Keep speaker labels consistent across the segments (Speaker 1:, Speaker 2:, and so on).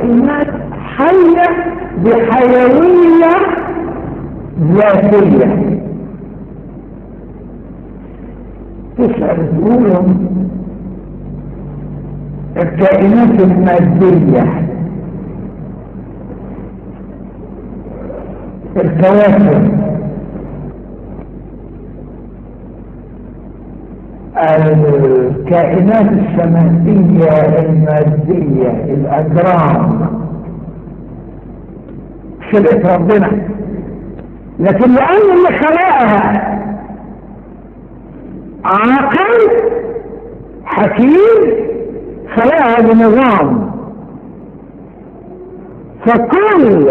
Speaker 1: كائنات حية بحيوية ذاتية تسأل تقولهم الكائنات المادية الكواكب الكائنات السماوية المادية الأجرام خلقت ربنا لكن لأن اللي خلقها عاقل حكيم خلقها بنظام فكل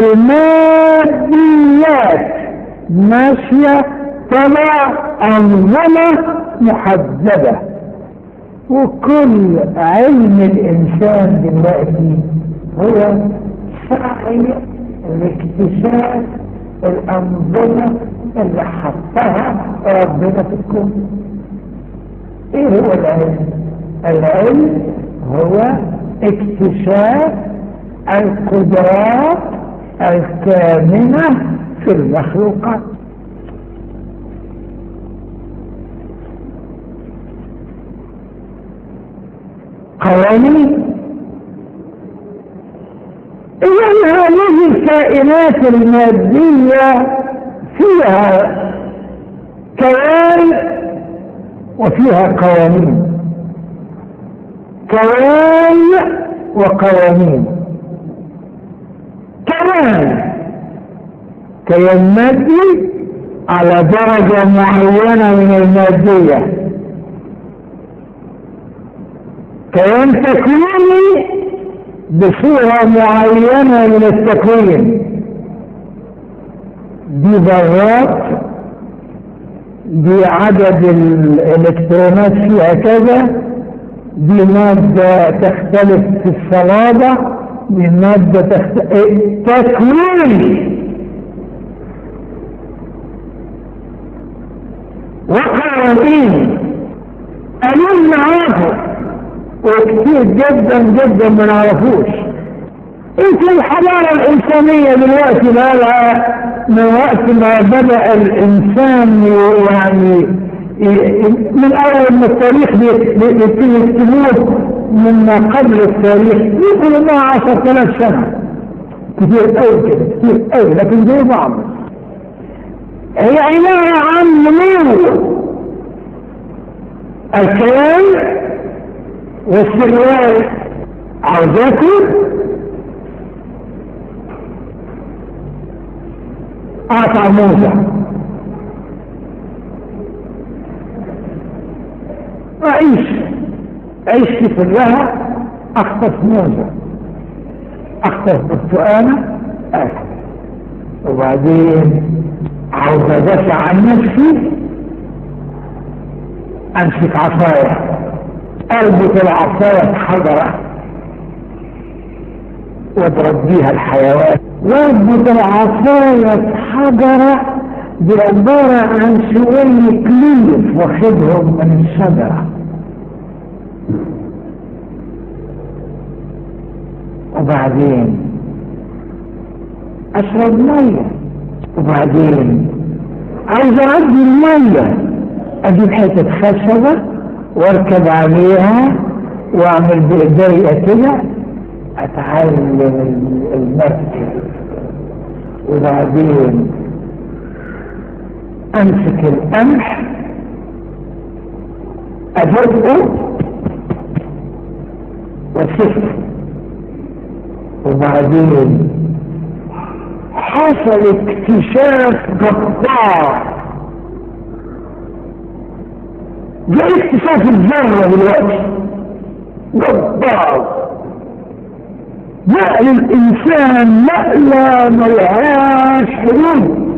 Speaker 1: الماديات ماشية تبع أنظمة محددة وكل علم الإنسان دلوقتي هو سعي لاكتشاف الأنظمة اللي حطها ربنا في الكون ايه هو العلم العلم هو اكتشاف القدرات الكامنة في المخلوقات قوانين إذا هذه الكائنات المادية فيها كيان وفيها قوانين كيان وقوانين كمان كيان مادي على درجة معينة من المادية كيان تكويني بصورة معينة من التكوين دي ذرات دي عدد الالكترونات فيها كذا دي مادة تختلف في الصلابة دي مادة تختلف تكوين وقوانين أمين معاكم وكثير جدا جدا ما نعرفوش انت الحضارة الانسانية دلوقتي بقى من وقت ما بدأ الانسان يعني من اول ما التاريخ بيبتدي يكتبوه مما قبل التاريخ يقول انها عشر ثلاث سنة كتير قوي كده كتير قوي لكن زي بعض هي عبارة عن نمو الكيان والسريال عاوزاكم قاطع موزة أعيش عيشتي كلها أخطف موزة أخطف برتقانة أكل وبعدين عاوز أدافع عن نفسي أمسك عصاية اربط العصاية بحجرة واضرب بيها الحيوان واربط العصاية بحجرة دي عبارة عن شوية ليف واخدهم من الشجرة وبعدين اشرب مية وبعدين عايز اعدي المية اجيب حتة خشبة واركب عليها واعمل بايديا كده اتعلم المركب وبعدين امسك القمح ادقه واسفه وبعدين حصل اكتشاف جبار ده اكتشاف الذرة دلوقتي جبار نقل الانسان نقلة ملهاش حدود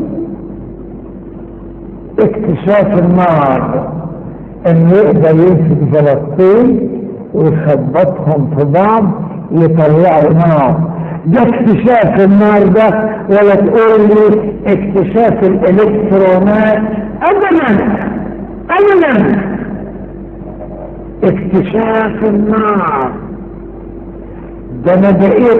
Speaker 1: اكتشاف النار انه يقدر يمسك زلطتين ويخبطهم في بعض يطلعوا نار ده اكتشاف النار ده ولا تقول لي اكتشاف الالكترونات ابدا ابدا اكتشاف النار ده انا بقيت